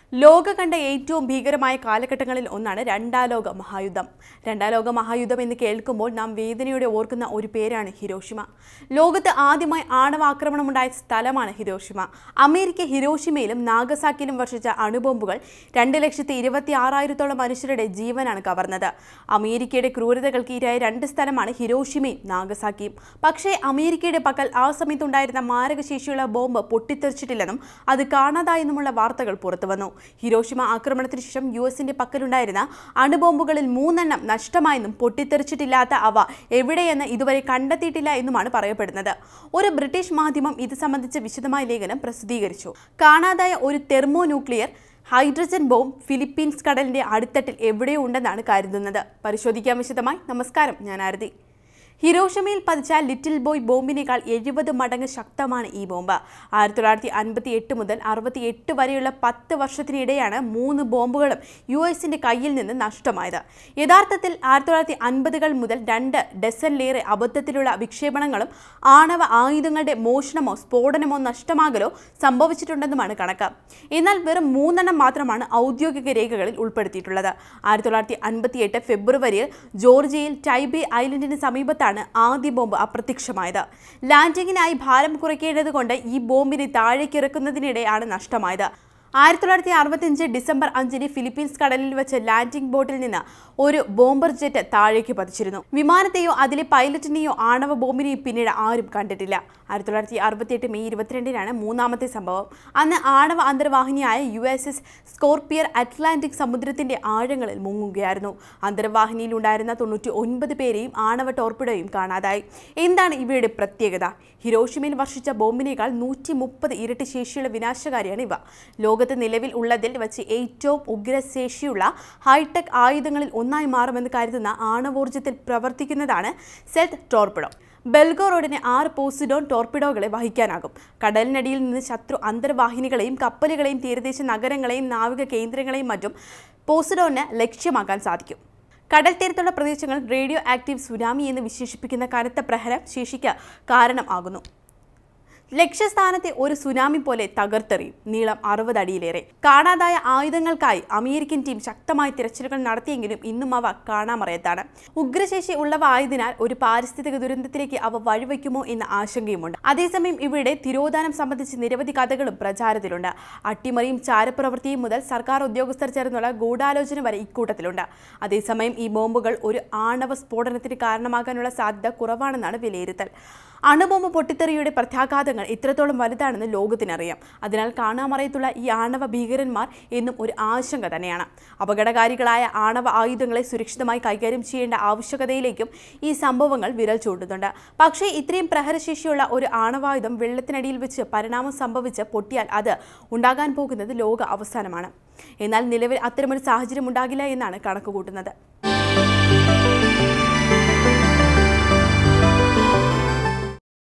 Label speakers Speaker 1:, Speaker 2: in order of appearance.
Speaker 1: ലോക കണ്ട ഏറ്റവും ഭീകരമായ കാലഘട്ടങ്ങളിൽ ഒന്നാണ് രണ്ടാം ലോക മഹായുദ്ധം രണ്ടാം ലോക മഹായുദ്ധം എന്ന് കേൾക്കുമ്പോൾ നാം വേദനയോടെ ഓർക്കുന്ന ഒരു പേരാണ് ഹിരോഷിമ ലോകത്ത് ആദ്യമായി ആണവാക്രമണമുണ്ടായ സ്ഥലമാണ് ഹിരോഷിമ അമേരിക്ക ഹിരോഷിമയിലും നാഗസാക്കിയിലും വർഷിച്ച അണുബോംബുകൾ രണ്ട് ലക്ഷത്തി ഇരുപത്തി ആറായിരത്തോളം മനുഷ്യരുടെ ജീവനാണ് കവർന്നത് അമേരിക്കയുടെ ക്രൂരതകൾക്ക് ഇരയായ രണ്ട് സ്ഥലമാണ് ഹിരോഷിമയും നാഗസാക്കിയും പക്ഷേ അമേരിക്കയുടെ പക്കൽ ആ സമയത്തുണ്ടായിരുന്ന മാരകശേഷിയുള്ള ബോംബ് പൊട്ടിത്തെറിച്ചിട്ടില്ലെന്നും അത് കാണാതായെന്നുമുള്ള വാർത്തകൾ പുറത്തുവന്നു ഹിരോഷിമ ആക്രമണത്തിന് ശേഷം യു എസിന്റെ പക്കലുണ്ടായിരുന്ന അണുബോംബുകളിൽ മൂന്നെണ്ണം നഷ്ടമായെന്നും പൊട്ടിത്തെറിച്ചിട്ടില്ലാത്ത അവ എവിടെയെന്ന് ഇതുവരെ കണ്ടെത്തിയിട്ടില്ല എന്നുമാണ് പറയപ്പെടുന്നത് ഒരു ബ്രിട്ടീഷ് മാധ്യമം ഇത് സംബന്ധിച്ച് വിശദമായ ലേഖനം പ്രസിദ്ധീകരിച്ചു കാണാതായ ഒരു thermonuclear hydrogen bomb Philippines കടലിന്റെ അടിത്തട്ടിൽ എവിടെയോ ഉണ്ടെന്നാണ് കരുതുന്നത് പരിശോധിക്കാൻ വിശദമായി നമസ്കാരം ഞാൻ ആരതി ഹിരോഷിമയിൽ പതിച്ച ലിറ്റിൽ ബോയ് ബോംബിനേക്കാൾ എഴുപത് മടങ്ങ് ശക്തമാണ് ഈ ബോംബ് ആയിരത്തി തൊള്ളായിരത്തി അൻപത്തി എട്ട് മുതൽ അറുപത്തി എട്ട് വരെയുള്ള പത്ത് വർഷത്തിനിടെയാണ് മൂന്ന് ബോംബുകളും യു എസിന്റെ കയ്യിൽ നിന്ന് നഷ്ടമായത് യഥാർത്ഥത്തിൽ ആയിരത്തി തൊള്ളായിരത്തി അൻപതുകൾ മുതൽ രണ്ട് ഡസനിലേറെ അബദ്ധത്തിലുള്ള വിക്ഷേപണങ്ങളും ആണവ ആയുധങ്ങളുടെ മോഷണമോ സ്ഫോടനമോ നഷ്ടമാകലോ സംഭവിച്ചിട്ടുണ്ടെന്നുമാണ് കണക്ക് എന്നാൽ വെറും മൂന്നെണ്ണം മാത്രമാണ് ഔദ്യോഗിക രേഖകളിൽ ഉൾപ്പെടുത്തിയിട്ടുള്ളത് ആയിരത്തി തൊള്ളായിരത്തി അൻപത്തി എട്ട് ഫെബ്രുവരിയിൽ ജോർജിയയിൽ ടൈബേ ഐലൻഡിന് സമീപത്താണ് ആദ്യ ബോംബ് അപ്രത്യക്ഷമായത് ലാൻഡിങ്ങിനായി ഭാരം കുറയ്ക്കേണ്ടതുകൊണ്ട് ഈ ബോംബിനെ താഴേക്കിറക്കുന്നതിനിടെയാണ് നഷ്ടമായത് ആയിരത്തി തൊള്ളായിരത്തി അറുപത്തിയഞ്ച് ഡിസംബർ അഞ്ചിന് ഫിലിപ്പീൻസ് കടലിൽ വെച്ച് ലാൻഡിംഗ് ബോട്ടിൽ നിന്ന് ഒരു ബോംബർ ജെറ്റ് താഴേക്ക് പതിച്ചിരുന്നു വിമാനത്തെയോ അതിലെ പൈലറ്റിനെയോ ആണവ ബോംബിനെയോ പിന്നീട് ആരും കണ്ടിട്ടില്ല ആയിരത്തി തൊള്ളായിരത്തി അറുപത്തിയെട്ട് മെയ് ഇരുപത്തിരണ്ടിനാണ് മൂന്നാമത്തെ സംഭവം അന്ന് ആണവ അന്തർവാഹിനിയായ U S S Scorpion Atlantic സമുദ്രത്തിന്റെ ആഴങ്ങളിൽ മുങ്ങുകയായിരുന്നു അന്തർവാഹിനിയിലുണ്ടായിരുന്ന തൊണ്ണൂറ്റി ഒൻപത് പേരെയും ആണവ ടോർപിഡോയും കാണാതായി എന്താണ് ഇവയുടെ പ്രത്യേകത ഹിരോഷിമയിൽ വർഷിച്ച ബോംബിനേക്കാൾ നൂറ്റി മുപ്പത് ഇരട്ടി ശേഷിയുള്ള വിനാശകാരിയാണ് ഇവ ലോകത്ത് നിലവിൽ ഉള്ളതിൽ വെച്ച് ഏറ്റവും ഉഗ്രശേഷിയുള്ള ഹൈടെക് ആയുധങ്ങളിൽ ഒന്നായി മാറുമെന്ന് കരുതുന്ന ആണവോർജ്ജത്തിൽ പ്രവർത്തിക്കുന്നതാണ് സെൽത്ത് ടോർപിഡോ ബെൽഗോറോഡിന് ആറ് പോസിഡോൺ ടോർപിഡോകളെ വഹിക്കാനാകും കടലിനടിയിൽ നിന്ന് ശത്രു അന്തർവാഹിനികളെയും കപ്പലുകളെയും തീരദേശ നഗരങ്ങളെയും നാവിക കേന്ദ്രങ്ങളെയും മറ്റും പോസിഡോണിന് ലക്ഷ്യമാക്കാൻ സാധിക്കും കടൽ തീരത്തുള്ള പ്രദേശങ്ങൾ റേഡിയോ ആക്റ്റീവ് സുനാമി എന്ന് വിശേഷിപ്പിക്കുന്ന കനത്ത പ്രഹരം ശേഷിക്ക് കാരണം ആകുന്നു ലക്ഷ്യസ്ഥാനത്തെ ഒരു സുനാമി പോലെ തകർത്തെറിയും നീളം അറുപത് അടിയിലേറെ കാണാതായ ആയുധങ്ങൾക്കായി അമേരിക്കൻ ടീം ശക്തമായ തിരച്ചിലുകൾ നടത്തിയെങ്കിലും ഇന്നും അവ കാണാമറയത്താണ് ഉഗ്രശേഷി ഉള്ളവ ആയതിനാൽ ഒരു പാരിസ്ഥിതിക ദുരന്തത്തിലേക്ക് അവ വഴിവെക്കുമോ എന്ന ആശങ്കയുമുണ്ട് അതേസമയം ഇവിടെ തിരോധാനം സംബന്ധിച്ച് നിരവധി കഥകളും പ്രചാരത്തിലുണ്ട് അട്ടിമറിയും ചാരപ്രവൃത്തിയും മുതൽ സർക്കാർ ഉദ്യോഗസ്ഥർ ചേർന്നുള്ള ഗൂഢാലോചന വരെ ഇക്കൂട്ടത്തിലുണ്ട് അതേസമയം ഈ ബോംബുകൾ ഒരു ആണവ സ്ഫോടനത്തിന് കാരണമാകാനുള്ള സാധ്യത കുറവാണെന്നാണ് വിലയിരുത്തൽ അണുബോംബ് പൊട്ടിത്തെറിയുടെ പ്രത്യാഘാതങ്ങൾ ഇത്രത്തോളം വലുതാണെന്ന് ലോകത്തിനറിയാം അതിനാൽ കാണാമറയത്തുള്ള ഈ ആണവ ഭീകരന്മാർ എന്നും ഒരു ആശങ്ക തന്നെയാണ് അപകടകാരികളായ ആണവ ആയുധങ്ങളെ സുരക്ഷിതമായി കൈകാര്യം ചെയ്യേണ്ട ആവശ്യകതയിലേക്കും ഈ സംഭവങ്ങൾ വിരൽ ചൂണ്ടുന്നുണ്ട് പക്ഷേ ഇത്രയും പ്രഹരശേഷിയുള്ള ഒരു ആണവായുധം വെള്ളത്തിനടിയിൽ വെച്ച് പരിണാമം സംഭവിച്ച് പൊട്ടിയാൽ അത് ഉണ്ടാകാൻ പോകുന്നത് ലോക അവസാനമാണ് എന്നാൽ നിലവിൽ അത്തരമൊരു സാഹചര്യം ഉണ്ടാകില്ല എന്നാണ് കണക്കുകൂട്ടുന്നത്